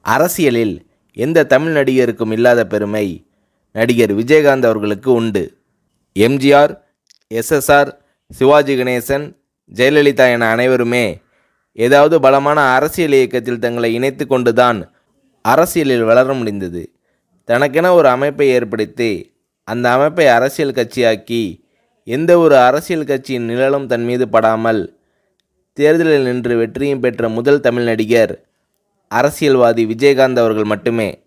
அரசியலில் எந்த தமிழ் நடிகருக்கும் இல்லாத பெருமை நடிகர் விஜயகாந்த் அவர்களுக்கு உண்டு எம்ஜிஆர் எஸ்எஸ்ஆர் சிவாஜி கணேசன் ஜெயலலிதா என அனைவருமே ஏதாவது பலமான அரசியல் இயக்கத்தில் தங்களை இணைத்து கொண்டுதான் அரசியலில் வளர முடிந்தது தனக்கென ஒரு அமைப்பை ஏற்படுத்தி அந்த அமைப்பை அரசியல் கட்சியாக்கி எந்த ஒரு அரசியல் கட்சியின் நிழலும் தன் மீது படாமல் தேர்தலில் நின்று வெற்றியும் பெற்ற முதல் தமிழ் நடிகர் அரசியல்வாதி விஜயகாந்த் அவர்கள் மட்டுமே